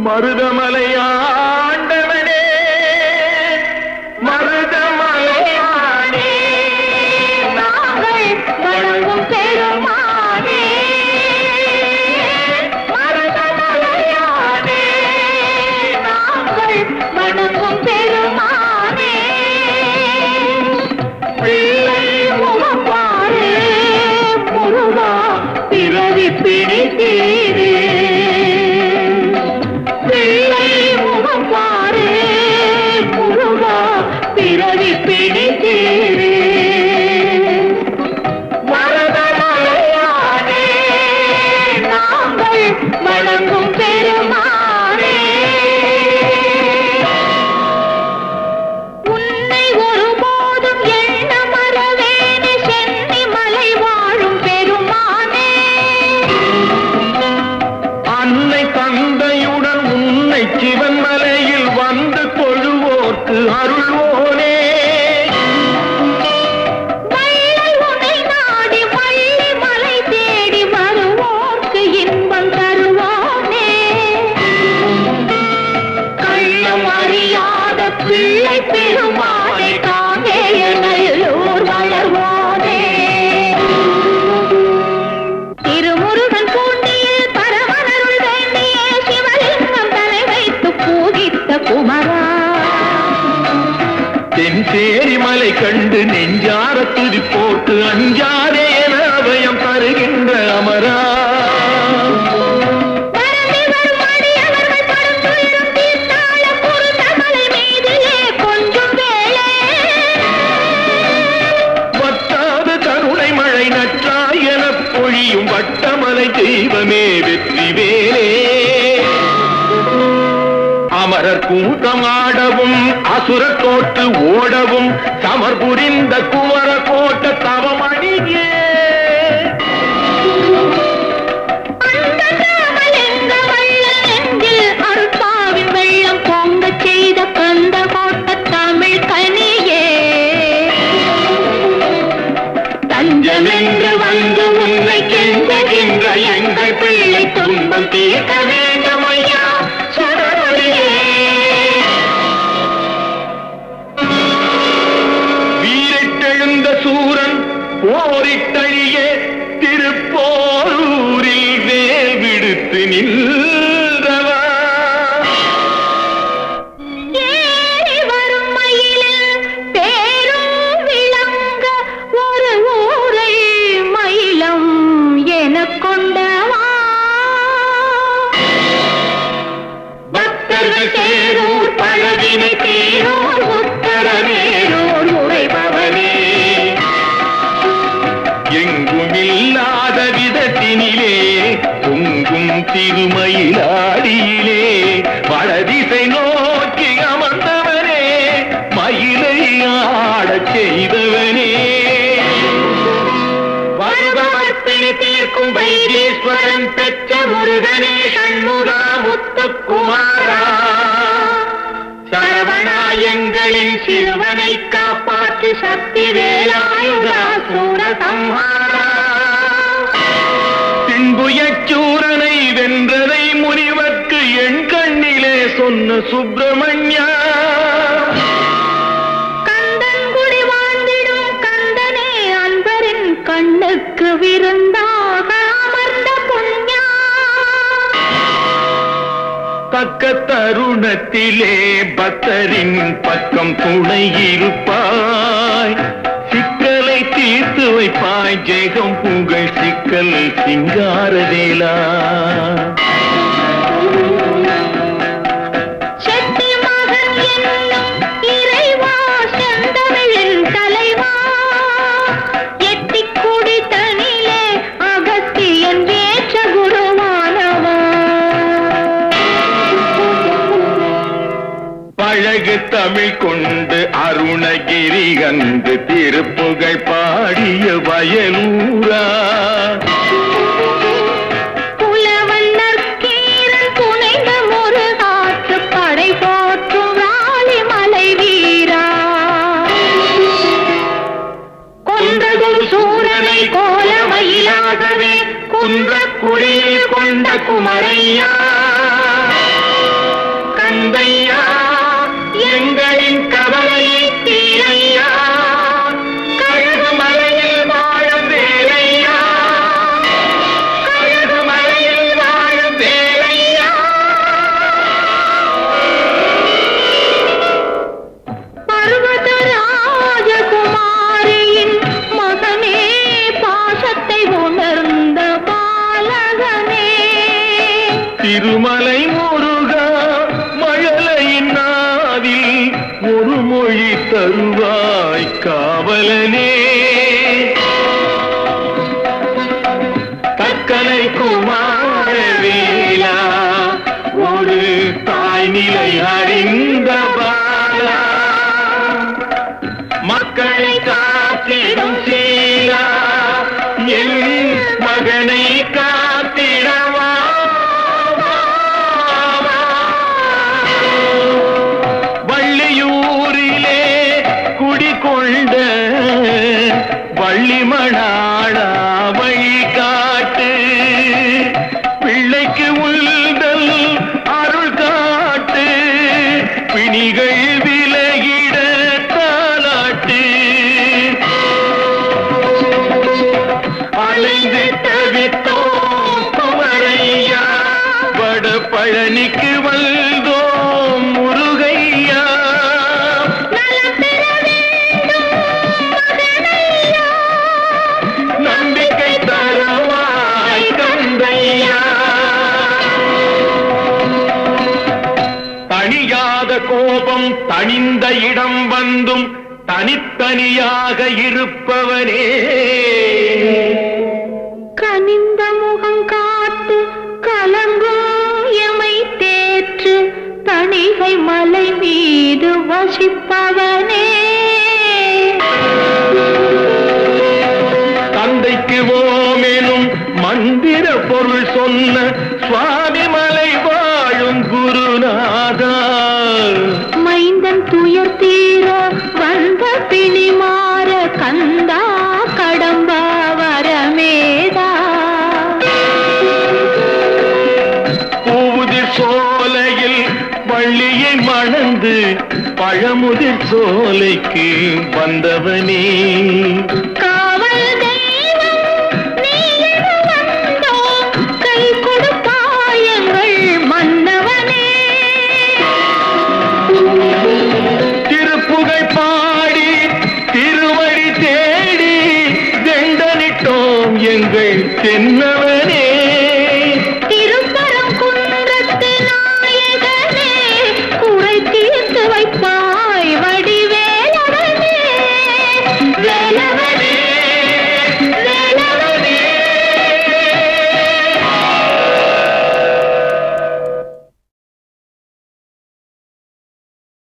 மருதமலை ஆண்டவனே மருதமலையானே நாங்கள் வணங்கும் பெருமானே மருதமலையானே நாங்கள் வணங்கும் பெருமானே பிள்ளை முகப்பாரே முருகா பிறவி பிடித்தீரே பிள்ளை முகப்பாரே முருகா பிறவி பிடித்தீரே வரதமலையானே நாங்கள் வணங்கும் பெருமானே உன்னை ஒருபோதும் எண்ண மறவேனே சென்னி மலை வாழும் பெருமானே அன்னை தந்தையுடன் உன்னை சிவன் மலையில் வந்து தொழுவோர்க்கு அருள்வோனே வள்ளல் உன்னை நாடி வள்ளி மலை தேடி வருவோர்க்கு இன்பம் தருவானே கள்ளம் அறியாத பிள்ளை பெருமானை காங்கேய நல்லூர் வளர்வோனே திருமுருகன் பூண்டியில் பரமனருள் வேண்டிய சிவலிங்கம் தலை வைத்து பூஜித்த குமரா தென்சேரி மலை கண்டு நெஞ்சார துதி போட்டு அஞ்சாரே என அபயம் தருகின்ற அமரா பரந்தி வரும் அடியவர்கள் படும் துயரம் தீர்த்தாள குருந்தமலை மீதிலே கொஞ்சம் வேளை. வற்றாத கருணை மழை நற்றாய் எனப் பொழியும் வட்டமலை தெய்வமே வெற்றி வேலே அமரர் கூட்டம் ஆடவும் அசுர தோற்று ஓடவும் சமர் புரிந்த குமர கோட்ட தவமணியே அந்த ராமலிங்க வள்ளல் நெஞ்சில் அருட்பாவின் வெள்ளம் பொங்கச் செய்த கந்த கோட்டத் தமிழ் கனியே. தஞ்சமென்று வந்து உன்னை கெஞ்சுகின்ற எங்கள் பிள்ளை துன்பம் தீர்க்க வேண்டும் ஐயா சுடரொளியே வீரிட்டெழுந்த சூரன் போரிட்டழிய திருப்போரூரில் வேல் விடுத்து நின்றவா ஏறி வரும் மயிலில் தேரும் விளங்க ஒரு ஊரை மயிலம் எனக் கொண்டவா. பக்தர்கள் தேரூர் பழகினை தேரூர் உத்தரவேரூர் உரைபவனே எங்கும் இல்லாத விதத்தினிலே பொங்கும் திருமயிலாடியிலே வடதிசை நோக்கி அமர்ந்தவனே மயிலை ஆடச் செய்தவனே வருபவர்ப்பிணி தீர்க்கும் வைத்தீஸ்வரன் பெற்ற முருகனே சண்முகா முத்துக்குமாரா சரவணாயங்களின் சிறுவனை காப்பாற்று சக்தி வேலாயுதா சூரசம்ஹாரா தின்புயச்சூரனை வென்றதை முனிவர்க்கு என் கண்ணிலே சொன்ன சுப்பிரமணியா கந்தன் குடி வாழ்ந்திடும் கந்தனே அன்பரின் கண்ணுக்கு விருந்தாக அமர்ந்த புண்ணியா தக்க தருணத்திலே பக்தரின் பக்கம் துணை இருப்பாய் சிக்கலை தீர்த்து வைப்பாய் ஜெகம் புகழ் சிக்கல் சிங்காரவேலா செட்டி மகன் என்னும் இறைவா செந்தமிழின் தலைவா எட்டிக் குடி தனிலே அகத்தியன் ஏற்ற குருவானவா பழகு தமிழ் கொண்டு அருணகிரி கண்டு திருப்புகழ் பாடிய வயலூரா புலவன் நற்கீரன் புனைந்த முருகாற்று படை போற்றும் ராலிமலை வீரா கொன்றதொரு சூரனை கோலமயிலாகவே குன்ற குடியில் கொண்ட குமரையா கந்தையா எங்களின் கவலையை தீரையா கழுகுமலையில் வாழும் வேலையா கழுகுமலையில் வாழும் வேலையா பர்வத ராஜகுமாரியின் மகனே பாசத்தை உணர்ந்த பாலகனே திருமலை முருகா மழலையின் நாவில் ஒரு மொழி தருவாய் காவலனே தக்கலை குமாரவேலா ஒரு தாய் நிலை அறிந்த பாலா மக்களை காத்திடும் சீலா என் மகனை காத்திடவா வள்ளியூரிலே குடிகொண்ட வள்ளிமணாளா வழிகாட்டு பிள்ளைக்கு உள்தல் அருள் காட்டு பிணிகள் விலகிட தாலாட்டு அலைந்து தவித்தோம் குமரையா வட பழனிக்கு வந்தோம் முருகையா நலம் பெற வேண்டும் மகனையா நம்பிக்கை தருவாய் கந்தையா தணியாத கோபம் தணிந்த இடம் வந்தும் தனித்தனியாக இருப்பவனே கனிந்த முகம் காத்து கலங்கும் எமை தேற்று தணிகை மலை மீது வசிப்பவனே தந்தைக்கு ஓமெனும் மந்திர பொருள் சொன்ன சுவாமி மலை வாழும் குருநாதா மைந்தன் துயர் தீர வந்த பிணி மாற கந்தா கடம்பா வரமேதா பூவுதிர் சோலையில் வள்ளியை மணந்து பழமுதிர் சோலைக்கு வந்தவனே